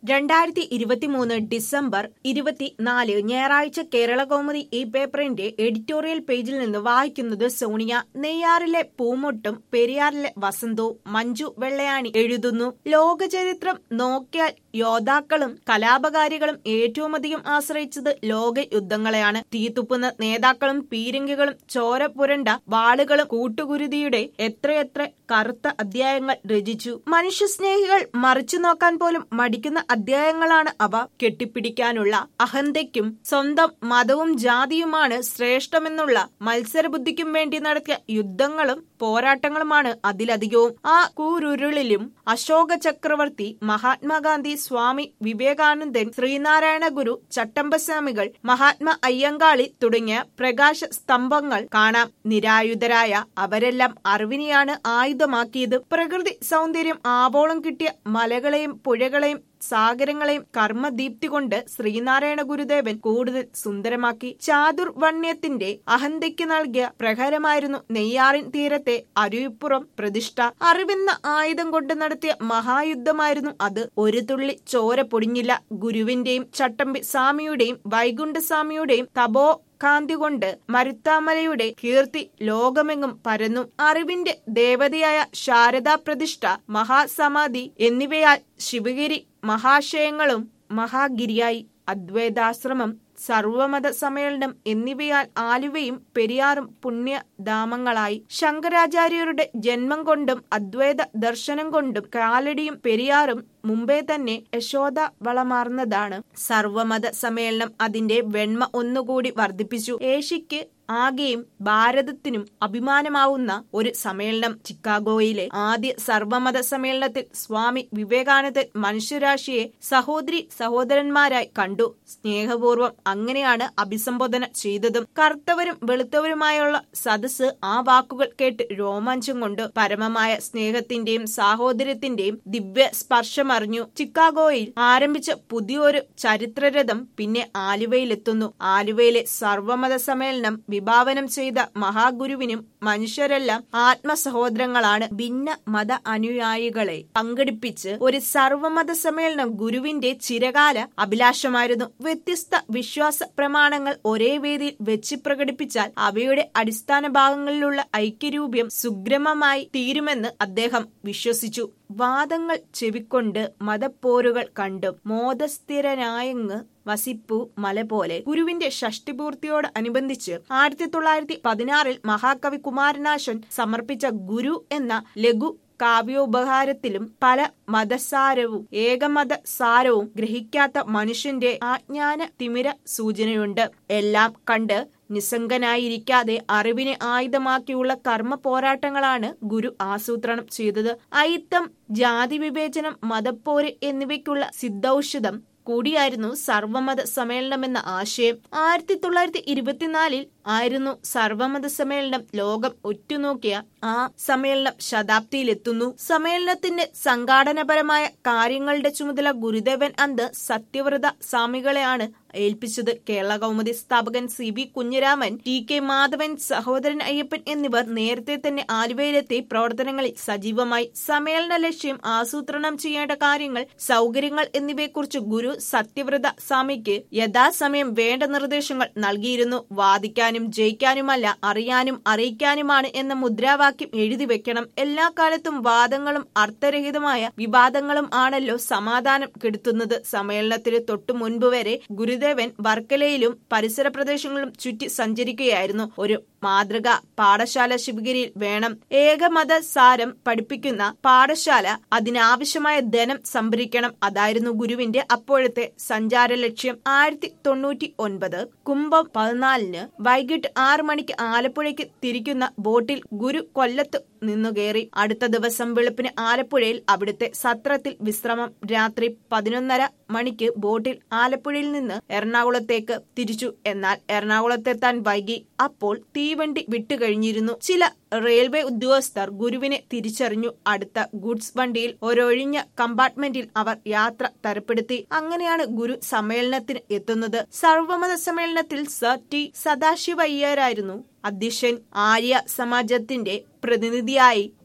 രണ്ടായിരത്തി ഇരുപത്തിമൂന്ന് ഡിസംബർ ഇരുപത്തിനാല് ഞായറാഴ്ച കേരള കൗമുദി ഈ പേപ്പറിന്റെ എഡിറ്റോറിയൽ പേജിൽ നിന്ന് വായിക്കുന്നത് സോണിയ നെയ്യാറിലെ പൂമൊട്ടും പെരിയാറിലെ വസന്തവും മഞ്ജു വെള്ളയാണി എഴുതുന്നു ലോകചരിത്രം നോക്കിയാൽ യോദ്ധാക്കളും കലാപകാരികളും ഏറ്റവുമധികം ആശ്രയിച്ചത് ലോക യുദ്ധങ്ങളെയാണ് തീത്തുപ്പുന്ന നേതാക്കളും പീരങ്കികളും ചോര പുരണ്ട വാളുകളും കൂട്ടുകുരുതിയുടെ എത്രയെത്ര കറുത്ത അധ്യായങ്ങൾ രചിച്ചു മനുഷ്യസ്നേഹികൾ മറിച്ചു നോക്കാൻ പോലും മടിക്കുന്ന അധ്യായങ്ങളാണ് അവ കെട്ടിപ്പിടിക്കാനുള്ള അഹന്തയ്ക്കും സ്വന്തം മതവും ജാതിയുമാണ് ശ്രേഷ്ഠമെന്നുള്ള മത്സരബുദ്ധിക്കും വേണ്ടി നടത്തിയ യുദ്ധങ്ങളും പോരാട്ടങ്ങളുമാണ് അതിലധികവും ആ കൂരുരുളിലും അശോക ചക്രവർത്തി മഹാത്മാഗാന്ധി സ്വാമി വിവേകാനന്ദൻ ശ്രീനാരായണ ഗുരു ചട്ടമ്പസ്വാമികൾ മഹാത്മാ അയ്യങ്കാളി തുടങ്ങിയ പ്രകാശ സ്തംഭങ്ങൾ കാണാം നിരായുധരായ അവരെല്ലാം അറിവിനെയാണ് ആയുധമാക്കിയത് പ്രകൃതി സൗന്ദര്യം ആവോളം കിട്ടിയ മലകളെയും പുഴകളെയും സാഗരങ്ങളെയും കർമ്മദീപ്തി കൊണ്ട് ശ്രീനാരായണ ഗുരുദേവൻ കൂടുതൽ സുന്ദരമാക്കി ചാതുർവണ്യത്തിന്റെ അഹന്തയ്ക്ക് നൽകിയ പ്രഹരമായിരുന്നു നെയ്യാറിൻ തീരത്തെ അരുവിപ്പുറം പ്രതിഷ്ഠ അറിവെന്ന ആയുധം കൊണ്ട് നടത്തിയ മഹായുദ്ധമായിരുന്നു അത് ഒരു തുള്ളി ചോര പൊടിഞ്ഞില്ല ഗുരുവിന്റെയും ചട്ടമ്പി സ്വാമിയുടെയും വൈകുണ്ഠസ്വാമിയുടെയും തപോ കാന്തി കൊണ്ട് മരുത്താമലയുടെ കീർത്തി ലോകമെങ്ങും പരന്നു അറിവിന്റെ ദേവതയായ ശാരദാ പ്രതിഷ്ഠ മഹാസമാധി എന്നിവയാൽ ശിവഗിരി മഹാശയങ്ങളും മഹാഗിരിയായി അദ്വൈതാശ്രമം സർവമത സമ്മേളനം എന്നിവയാൽ ആലുവയും പെരിയാറും പുണ്യധാമങ്ങളായി ശങ്കരാചാര്യരുടെ ജന്മം കൊണ്ടും അദ്വൈത ദർശനം കൊണ്ടും കാലടിയും പെരിയാറും മുമ്പേ തന്നെ യശോദ വളമാർന്നതാണ് സർവമത സമ്മേളനം അതിന്റെ വെണ്മ ഒന്നുകൂടി വർദ്ധിപ്പിച്ചു ഏഷ്യക്ക് ആകെയും ഭാരതത്തിനും അഭിമാനമാവുന്ന ഒരു സമ്മേളനം ചിക്കാഗോയിലെ ആദ്യ സർവമത സമ്മേളനത്തിൽ സ്വാമി വിവേകാനന്ദൻ മനുഷ്യരാശിയെ സഹോദരി സഹോദരന്മാരായി കണ്ടു സ്നേഹപൂർവ്വം അങ്ങനെയാണ് അഭിസംബോധന ചെയ്തതും കറുത്തവരും വെളുത്തവരുമായുള്ള സദസ് ആ വാക്കുകൾ കേട്ട് രോമാഞ്ചം കൊണ്ട് പരമമായ സ്നേഹത്തിന്റെയും സാഹോദര്യത്തിന്റെയും ദിവ്യ സ്പർശമറിഞ്ഞു ചിക്കാഗോയിൽ ആരംഭിച്ച പുതിയൊരു ചരിത്രരഥം പിന്നെ ആലുവയിലെത്തുന്നു ആലുവയിലെ സർവമത സമ്മേളനം വിഭാവനം ചെയ്ത മഹാഗുരുവിനും മനുഷ്യരെല്ലാം ആത്മസഹോദരങ്ങളാണ് ഭിന്ന മത അനുയായികളെ പങ്കെടുപ്പിച്ച് ഒരു സർവമത സമ്മേളനം ഗുരുവിന്റെ ചിരകാല അഭിലാഷമായിരുന്നു വ്യത്യസ്ത വിശ്വാസ പ്രമാണങ്ങൾ ഒരേ വേദിയിൽ വെച്ച് പ്രകടിപ്പിച്ചാൽ അവയുടെ അടിസ്ഥാന ഭാഗങ്ങളിലുള്ള ഐക്യരൂപ്യം സുഗ്രമമായി തീരുമെന്ന് അദ്ദേഹം വിശ്വസിച്ചു വാദങ്ങൾ ചെവിക്കൊണ്ട് മതപ്പോരുകൾ കണ്ടും മോദസ്ഥിരനായങ്ങ് വസിപ്പു മല പോലെ ഗുരുവിന്റെ ഷഷ്ടിപൂർത്തിയോട് അനുബന്ധിച്ച് ആയിരത്തി തൊള്ളായിരത്തി പതിനാറിൽ മഹാകവി കുമാരനാശൻ സമർപ്പിച്ച ഗുരു എന്ന ലഘു കാവ്യോപഹാരത്തിലും പല മതസാരവും ഏകമത സാരവും ഗ്രഹിക്കാത്ത മനുഷ്യന്റെ ആജ്ഞാന തിമിര സൂചനയുണ്ട് എല്ലാം കണ്ട് നിസ്സംഗനായിരിക്കാതെ അറിവിനെ ആയുധമാക്കിയുള്ള കർമ്മ പോരാട്ടങ്ങളാണ് ഗുരു ആസൂത്രണം ചെയ്തത് അയിത്തം ജാതി വിവേചനം മതപ്പോര് എന്നിവയ്ക്കുള്ള സിദ്ധൌഷധം കൂടിയായിരുന്നു സർവമത സമ്മേളനമെന്ന ആശയം ആയിരത്തി തൊള്ളായിരത്തി ഇരുപത്തിനാലിൽ ആയിരുന്നു സർവമത സമ്മേളനം ലോകം ഉറ്റുനോക്കിയ ആ സമ്മേളനം ശതാബ്ദിയിലെത്തുന്നു സമ്മേളനത്തിന്റെ സംഘാടനപരമായ കാര്യങ്ങളുടെ ചുമതല ഗുരുദേവൻ അന്ത് സത്യവ്രത സ്വാമികളെയാണ് ഏൽപ്പിച്ചത് കേരള കൗമുദി സ്ഥാപകൻ C V Kunjiraman T K Madhavan Sahodaran Ayyappan എന്നിവർ നേരത്തെ തന്നെ ആലുവയിലെത്തി പ്രവർത്തനങ്ങളിൽ സജീവമായി സമ്മേളന ലക്ഷ്യം ആസൂത്രണം ചെയ്യേണ്ട കാര്യങ്ങൾ സൗകര്യങ്ങൾ എന്നിവയെക്കുറിച്ച് ഗുരു സത്യവ്രത സ്വാമിക്ക് യഥാസമയം വേണ്ട നിർദ്ദേശങ്ങൾ നൽകിയിരുന്നു വാദിക്കാനും ജയിക്കാനുമല്ല അറിയാനും അറിയിക്കാനുമാണ് എന്ന മുദ്രാവാക്യം എഴുതി വെക്കണം എല്ലാ കാലത്തും വാദങ്ങളും അർത്ഥരഹിതമായ വിവാദങ്ങളും ആണല്ലോ സമാധാനം കെടുത്തുന്നത് സമ്മേളനത്തിന് തൊട്ടു മുൻപ് വരെ ഗുരുദേവൻ വർക്കലയിലും പരിസര പ്രദേശങ്ങളിലും ചുറ്റി സഞ്ചരിക്കുകയായിരുന്നു ഒരു മാതൃക പാഠശാല ശിവഗിരിയിൽ വേണം ഏകമത സാരം പഠിപ്പിക്കുന്ന പാഠശാല അതിനാവശ്യമായ ധനം സംഭരിക്കണം അതായിരുന്നു ഗുരുവിന്റെ അപ്പോഴത്തെ സഞ്ചാര ലക്ഷ്യം ആയിരത്തി തൊണ്ണൂറ്റി ഒൻപത് കുംഭം പതിനാലിന് വൈകിട്ട് ആറു മണിക്ക് ആലപ്പുഴയ്ക്ക് തിരിക്കുന്ന ബോട്ടിൽ ഗുരു കൊല്ലത്ത് നിന്നു കയറി അടുത്ത ദിവസം വെളുപ്പിന് ആലപ്പുഴയിൽ അവിടുത്തെ സത്രത്തിൽ വിശ്രമം രാത്രി പതിനൊന്നര മണിക്ക് ബോട്ടിൽ ആലപ്പുഴയിൽ നിന്ന് എറണാകുളത്തേക്ക് തിരിച്ചു എന്നാൽ എറണാകുളത്തെത്താൻ വൈകി അപ്പോൾ തീവണ്ടി വിട്ടുകഴിഞ്ഞിരുന്നു ചില റെയിൽവേ ഉദ്യോഗസ്ഥർ ഗുരുവിനെ തിരിച്ചറിഞ്ഞു അടുത്ത ഗുഡ്സ് വണ്ടിയിൽ ഒരൊഴിഞ്ഞ കമ്പാർട്ട്മെന്റിൽ അവർ യാത്ര തരപ്പെടുത്തി അങ്ങനെയാണ് ഗുരു സമ്മേളനത്തിന് എത്തുന്നത് സർവമത സമ്മേളനത്തിൽ സർ ടി സദാശിവയ്യരായിരുന്നു അധ്യക്ഷൻ ആര്യ സമാജത്തിന്റെ പ്രതിനിധിയായി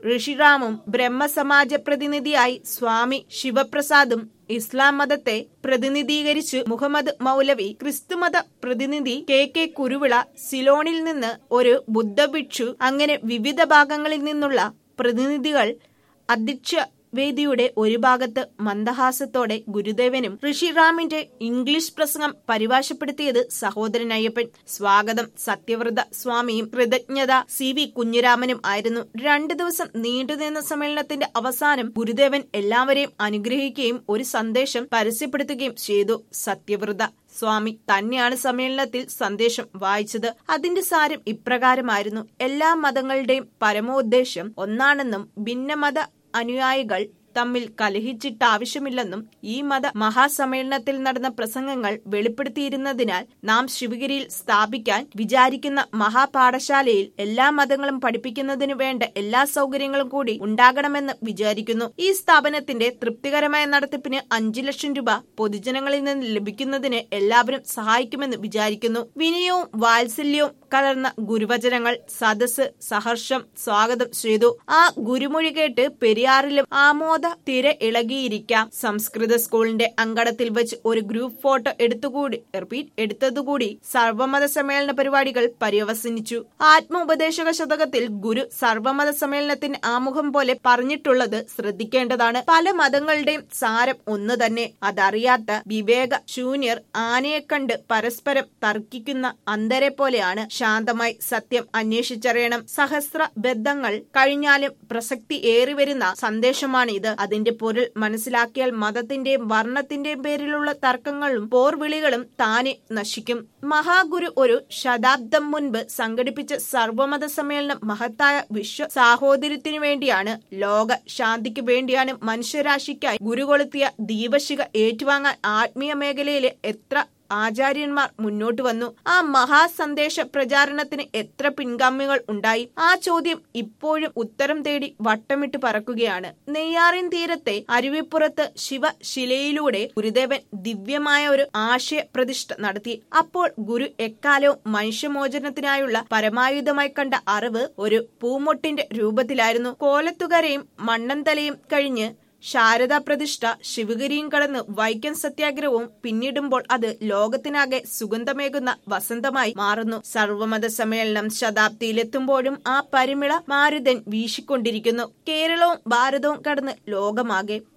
ഋഷിറാമും ബ്രഹ്മസമാജ പ്രതിനിധിയായി സ്വാമി ശിവപ്രസാദും ഇസ്ലാം മതത്തെ പ്രതിനിധീകരിച്ച് മുഹമ്മദ് മൗലവി ക്രിസ്തുമത പ്രതിനിധി കെ കെ കുരുവിള സിലോണിൽ നിന്ന് ഒരു ബുദ്ധഭിക്ഷു അങ്ങനെ വിവിധ ഭാഗങ്ങളിൽ നിന്നുള്ള പ്രതിനിധികൾ അധ്യക്ഷ വേദിയുടെ ഒരു ഭാഗത്ത് മന്ദഹാസത്തോടെ ഗുരുദേവനും ഋഷിറാമിന്റെ ഇംഗ്ലീഷ് പ്രസംഗം പരിഭാഷപ്പെടുത്തിയത് സഹോദരൻ അയ്യപ്പൻ സ്വാഗതം സത്യവ്രത സ്വാമിയും കൃതജ്ഞത സി വി കുഞ്ഞിരാമനും ആയിരുന്നു രണ്ടു ദിവസം നീണ്ടുനിന്ന സമ്മേളനത്തിന്റെ അവസാനം ഗുരുദേവൻ എല്ലാവരെയും അനുഗ്രഹിക്കുകയും ഒരു സന്ദേശം പരസ്യപ്പെടുത്തുകയും ചെയ്തു സത്യവ്രത സ്വാമി തന്നെയാണ് സമ്മേളനത്തിൽ സന്ദേശം വായിച്ചത് അതിന്റെ സാരം ഇപ്രകാരമായിരുന്നു എല്ലാ മതങ്ങളുടെയും പരമോദ്ദേശം ഒന്നാണെന്നും ഭിന്നമത അനുയായികൾ തമ്മിൽ കലഹിച്ചിട്ട് ആവശ്യമില്ലെന്നും ഈ മത മഹാസമ്മേളനത്തിൽ നടന്ന പ്രസംഗങ്ങൾ വെളിപ്പെടുത്തിയിരുന്നതിനാൽ നാം ശിവഗിരിയിൽ സ്ഥാപിക്കാൻ വിചാരിക്കുന്ന മഹാപാഠശാലയിൽ എല്ലാ മതങ്ങളും പഠിപ്പിക്കുന്നതിന് വേണ്ട എല്ലാ സൗകര്യങ്ങളും കൂടി ഉണ്ടാകണമെന്ന് വിചാരിക്കുന്നു ഈ സ്ഥാപനത്തിന്റെ തൃപ്തികരമായ നടത്തിപ്പിന് അഞ്ചു ലക്ഷം രൂപ പൊതുജനങ്ങളിൽ നിന്ന് ലഭിക്കുന്നതിന് എല്ലാവരും സഹായിക്കുമെന്ന് വിചാരിക്കുന്നു വിനയവും വാത്സല്യവും കലർന്ന ഗുരുവചനങ്ങൾ സദസ് സഹർഷം സ്വാഗതം ചെയ്തു ആ ഗുരുമൊഴി കേട്ട് പെരിയാറിലും ആമോദ തിര ഇളകിയിരിക്കാം സംസ്കൃത സ്കൂളിന്റെ അങ്കണത്തിൽ വെച്ച് ഒരു ഗ്രൂപ്പ് ഫോട്ടോ എടുത്തുകൂടി റിപ്പീറ്റ് എടുത്തതുകൂടി സർവമത സമ്മേളന പരിപാടികൾ പര്യവസാനിച്ചു ആത്മോപദേശക ശതകത്തിൽ ഗുരു സർവമത സമ്മേളനത്തിന് ആമുഖം പോലെ പറഞ്ഞിട്ടുള്ളത് ശ്രദ്ധിക്കേണ്ടതാണ് പല മതങ്ങളുടെയും സാരം ഒന്ന് തന്നെ അതറിയാത്ത വിവേക ശൂന്യർ ആനയെ കണ്ട് പരസ്പരം തർക്കിക്കുന്ന അന്തരെ പോലെയാണ് ശാന്തമായി സത്യം അന്വേഷിച്ചറിയണം സഹസ്ര ബദ്ധങ്ങൾ കഴിഞ്ഞാലും പ്രസക്തി ഏറിവരുന്ന സന്ദേശമാണ് ഇത് അതിന്റെ പൊരുൾ മനസ്സിലാക്കിയാൽ മതത്തിന്റെയും വർണ്ണത്തിന്റെയും പേരിലുള്ള തർക്കങ്ങളും പോർവിളികളും താനെ നശിക്കും മഹാഗുരു ഒരു ശതാബ്ദം മുൻപ് സംഘടിപ്പിച്ച സർവമത സമ്മേളനം മഹത്തായ വിശ്വ സാഹോദര്യത്തിനു വേണ്ടിയാണ് ലോക ശാന്തിക്ക് വേണ്ടിയാണ് മനുഷ്യരാശിക്കായി ഗുരുകൊളുത്തിയ ദീപശിക ഏറ്റുവാങ്ങാൻ ആത്മീയ മേഖലയിലെ എത്ര ആചാര്യന്മാർ മുന്നോട്ട് വന്നു ആ മഹാസന്ദേശ പ്രചാരണത്തിന് എത്ര പിൻഗാമികൾ ഉണ്ടായി ആ ചോദ്യം ഇപ്പോഴും ഉത്തരം തേടി വട്ടമിട്ട് പറക്കുകയാണ് നെയ്യാറിൻ തീരത്തെ അരുവിപ്പുറത്ത് ശിവശിലയിലൂടെ ഗുരുദേവൻ ദിവ്യമായ ഒരു ആശയ പ്രതിഷ്ഠ നടത്തി അപ്പോൾ ഗുരു എക്കാലവും മനുഷ്യമോചനത്തിനായുള്ള പരമായുധമായി കണ്ട അറിവ് ഒരു പൂമൊട്ടിന്റെ രൂപത്തിലായിരുന്നു കോലത്തുകരയും മണ്ണന്തലയും കഴിഞ്ഞ് ശാരദാ പ്രതിഷ്ഠ ശിവഗിരിയും കടന്ന് വൈക്കം സത്യാഗ്രഹവും പിന്നിടുമ്പോൾ അത് ലോകത്തിനാകെ സുഗന്ധമേകുന്ന വസന്തമായി മാറുന്നു സർവമത സമ്മേളനം ശതാബ്ദിയിലെത്തുമ്പോഴും ആ പരിമിള മാരുതൻ വീശിക്കൊണ്ടിരിക്കുന്നു കേരളവും ഭാരതവും കടന്ന് ലോകമാകെ